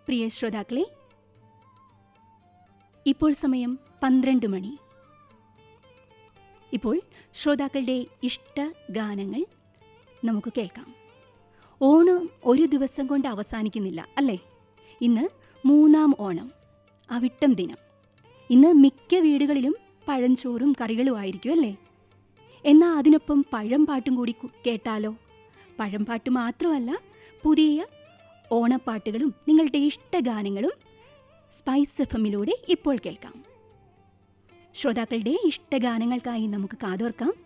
പ്രിയ ശ്രോതാക്കളെ ഇപ്പോൾ സമയം പന്ത്രണ്ട് മണി ഇപ്പോൾ ശ്രോതാക്കളുടെ ഇഷ്ട ഗാനങ്ങൾ നമുക്ക് കേൾക്കാം ഓണം ഒരു ദിവസം കൊണ്ട് അവസാനിക്കുന്നില്ല അല്ലേ ഇന്ന് മൂന്നാം ഓണം അവിട്ടം ദിനം ഇന്ന് മിക്ക വീടുകളിലും പഴഞ്ചോറും കറികളും ആയിരിക്കും അല്ലേ എന്നാൽ അതിനൊപ്പം പഴം പാട്ടും കൂടി കു- കേട്ടാലോ പഴം പാട്ട് മാത്രമല്ല പുതിയ ഓണപ്പാട്ടുകളും നിങ്ങളുടെ ഇഷ്ടഗാനങ്ങളും സ്പൈസ് എഫ് എമ്മിലൂടെ ഇപ്പോൾ കേൾക്കാം ശ്രോതാക്കളുടെ ഇഷ്ടഗാനങ്ങൾക്കായി നമുക്ക് കാതോർക്കാം